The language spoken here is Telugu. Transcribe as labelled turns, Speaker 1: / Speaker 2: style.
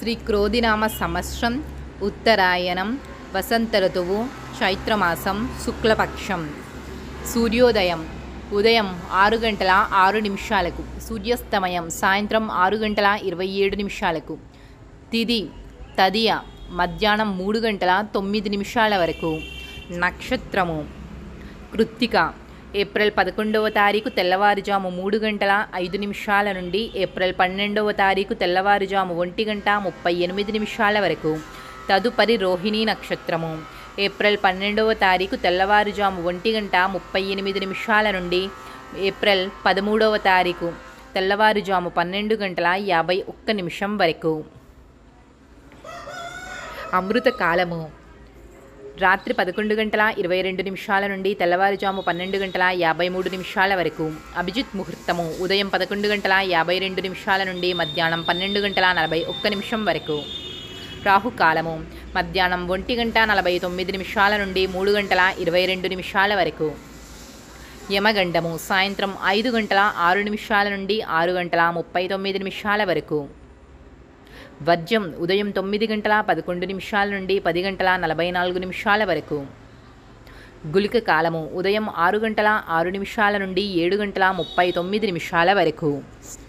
Speaker 1: శ్రీ క్రోధినామ సంవత్సరం ఉత్తరాయణం వసంత ఋతువు చైత్రమాసం శుక్లపక్షం సూర్యోదయం ఉదయం ఆరు గంటల ఆరు నిమిషాలకు సూర్యాస్తమయం సాయంత్రం ఆరు గంటల ఇరవై ఏడు నిమిషాలకు తిది తదియ మధ్యాహ్నం మూడు గంటల తొమ్మిది నిమిషాల వరకు నక్షత్రము కృత్తిక ఏప్రిల్ పదకొండవ తారీఖు తెల్లవారుజాము మూడు గంటల ఐదు నిమిషాల నుండి ఏప్రిల్ పన్నెండవ తారీఖు తెల్లవారుజాము ఒంటి గంట ముప్పై ఎనిమిది నిమిషాల వరకు తదుపరి రోహిణీ నక్షత్రము ఏప్రిల్ పన్నెండవ తారీఖు తెల్లవారుజాము ఒంటి గంట ముప్పై ఎనిమిది నిమిషాల నుండి ఏప్రిల్ పదమూడవ తారీఖు తెల్లవారుజాము పన్నెండు గంటల యాభై ఒక్క నిమిషం వరకు అమృత కాలము రాత్రి పదకొండు గంటల ఇరవై రెండు నిమిషాల నుండి తెల్లవారుజాము పన్నెండు గంటల యాభై మూడు నిమిషాల వరకు అభిజిత్ ముహూర్తము ఉదయం పదకొండు గంటల యాభై రెండు నిమిషాల నుండి మధ్యాహ్నం పన్నెండు గంటల నలభై ఒక్క నిమిషం వరకు రాహుకాలము మధ్యాహ్నం ఒంటి గంట నలభై తొమ్మిది నిమిషాల నుండి మూడు గంటల ఇరవై రెండు నిమిషాల వరకు యమగండము సాయంత్రం ఐదు గంటల ఆరు నిమిషాల నుండి ఆరు గంటల ముప్పై తొమ్మిది నిమిషాల వరకు వజ్రం ఉదయం తొమ్మిది గంటల పదకొండు నిమిషాల నుండి పది గంటల నలభై నాలుగు నిమిషాల వరకు గుళిక కాలము ఉదయం ఆరు గంటల ఆరు నిమిషాల నుండి ఏడు గంటల ముప్పై తొమ్మిది నిమిషాల వరకు